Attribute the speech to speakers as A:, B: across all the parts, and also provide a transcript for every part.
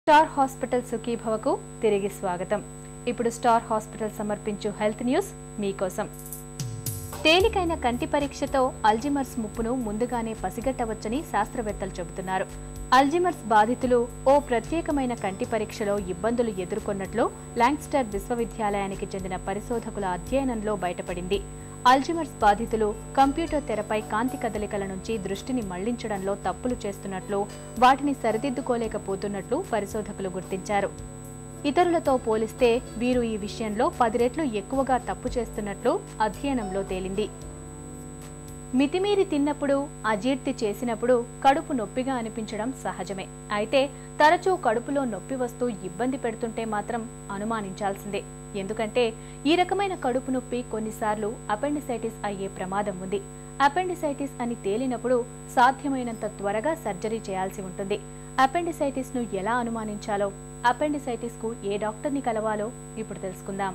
A: star hospital సుఖీభవకు తిరిగి స్వాగతం ఇప్పుడు స్టార్ హాస్పిటల్ సమర్పించు హెల్త్ న్యూస్ మీకోసం తేలికైన కంటి పరీక్షతో అల్జిమర్స్ ముప్పును ముందుగానే పసిగట్టవచ్చని శాస్త్రవేత్తలు చెబుతున్నారు అల్జిమర్స్ బాధితులు ఓ ప్రత్యేకమైన కంటి పరీక్షలో ఇబ్బందులు ఎదుర్కొన్నట్లు లాంగ్స్టర్ విశ్వవిద్యాలయానికి చెందిన పరిశోధకుల అధ్యయనంలో బయటపడింది అల్జిమర్స్ బాధితులు కంప్యూటర్ తెరపై కాంతి కదలికల నుంచి దృష్టిని మళ్లించడంలో తప్పులు చేస్తున్నట్లు వాటిని సరిదిద్దుకోలేకపోతున్నట్లు పరిశోధకులు గుర్తించారు ఇతరులతో పోలిస్తే వీరు ఈ విషయంలో పది రెట్లు ఎక్కువగా తప్పు చేస్తున్నట్లు అధ్యయనంలో తేలింది మితిమీరి తిన్నప్పుడు అజీర్తి చేసినప్పుడు కడుపు నొప్పిగా అనిపించడం సహజమే అయితే తరచూ కడుపులో నొప్పి వస్తూ ఇబ్బంది పెడుతుంటే మాత్రం అనుమానించాల్సిందే ఎందుకంటే ఈ రకమైన కడుపు నొప్పి కొన్నిసార్లు అపెండిసైటిస్ అయ్యే ప్రమాదం ఉంది అపెండిసైటిస్ అని తేలినప్పుడు సాధ్యమైనంత త్వరగా సర్జరీ చేయాల్సి ఉంటుంది అపెండిసైటిస్ ను ఎలా అనుమానించాలో అపెండిసైటిస్ కు ఏ డాక్టర్ని కలవాలో ఇప్పుడు తెలుసుకుందాం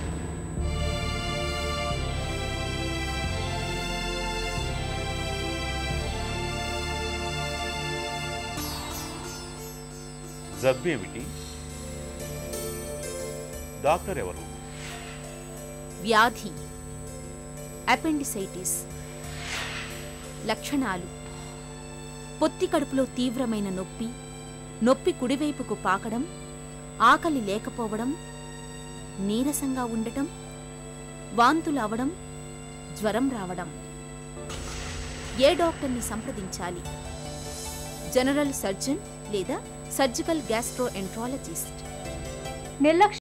B: జబ్బు ఏమిటి డాక్టర్ ఎవరు
C: వ్యాధి అపెండిసైటిస్ లక్షణాలు పొత్తి కడుపులో తీవ్రమైన నొప్పి నొప్పి కుడివైపుకు పాకడం ఆకలి లేకపోవడం నీరసంగా ఉండటం వాంతులు అవడం జ్వరం రావడం ఏ డాక్టర్ని సంప్రదించాలి జనరల్ సర్జన్ లేదా సర్జికల్ గ్యాస్ట్రోఎంట్రాలజిస్ట్
A: నిర్లక్ష్య